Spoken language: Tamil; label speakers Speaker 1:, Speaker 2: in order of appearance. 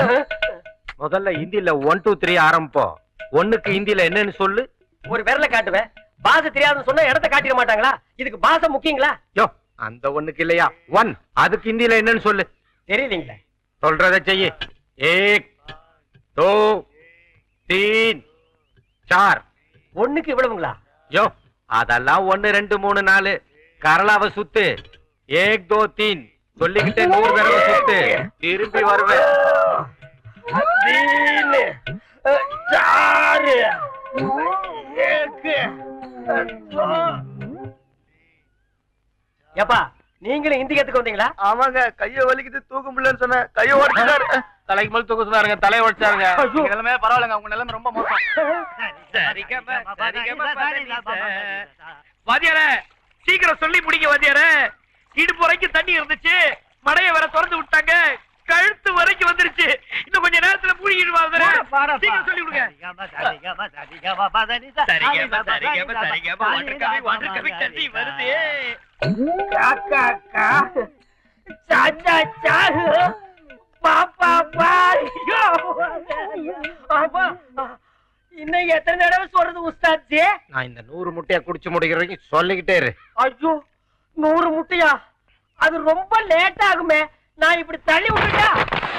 Speaker 1: முதல்ல ஹிந்தில ஒன் டூ த்ரீ ஆரம்பிப்போம் ஒண்ணுக்கு ஹிந்தில என்னன்னு சொல்லு
Speaker 2: ஒரு விரல காட்டுவேன் பாச தெரியாதுன்னு சொன்னா இடத்த காட்டிட மாட்டாங்களா இதுக்கு பாச முக்கியங்களா
Speaker 1: யோ அந்த ஒண்ணுக்கு இல்லையா ஒன் அதுக்கு ஹிந்தில என்னன்னு சொல்லு
Speaker 2: தெரியலீங்களே
Speaker 1: சொல்றத செய்யு ஏக் दो தீன் சார்
Speaker 2: ஒண்ணுக்கு இவ்வளவுங்களா
Speaker 1: யோ அதெல்லாம் ஒண்ணு ரெண்டு மூணு நாலு கரளாவ சுத்து ஏக் தோ தீன் சொல்லிக்கிட்டே நூறு தடவை சுத்து திரும்பி வருவேன்
Speaker 2: தீனு சாரு ஏக்கு ஏப்பா நீங்களும் ஹிந்தி கத்துக்க வந்தீங்களா
Speaker 3: ஆமாங்க கைய வலிக்குது தூக்க முடியலன்னு சொன்னேன் கைய உடைச்சிட்டாரு தலைக்கு மேல தூக்க சொன்னாருங்க தலையை உடைச்சாருங்க
Speaker 2: ஐயோ.
Speaker 3: உங்க நிலைமை பரவாயில்லைங்க உங்க நிலைமை ரொம்ப மோசம்
Speaker 4: வாத்தியாரே சீக்கிரம் சொல்லி முடிங்க வாத்தியாரே இடுப்பு வரைக்கும் தண்ணி இருந்துச்சு மடைய வேற திறந்து விட்டாங்க கழுத்து வரைக்கும் வந்துருச்சு இன்னும் கொஞ்ச நேரத்துல மூழ்கிடுவாங்க சீக்கிரம் சொல்லி விடுங்க சரிகம, சரிகம, சரிகம, water coming, water coming, தண்ணி வருது
Speaker 2: காக்கா கா சாச்சா சாரு பாப்பா பாரியா அப்பா இன்னும் எத்தனை தடவை சொல்றது உஸ்தாத்ஜி
Speaker 1: நான் இந்த நூறு முட்டையை குடிச்சு முடிக்கிற வரைக்கும் சொல்லிக்கிட்டே இரு
Speaker 2: ஐயோ நூறு முட்டையா அது ரொம்ப லேட் ஆகுமே நான் இப்படி தள்ளி விட்டுட்டா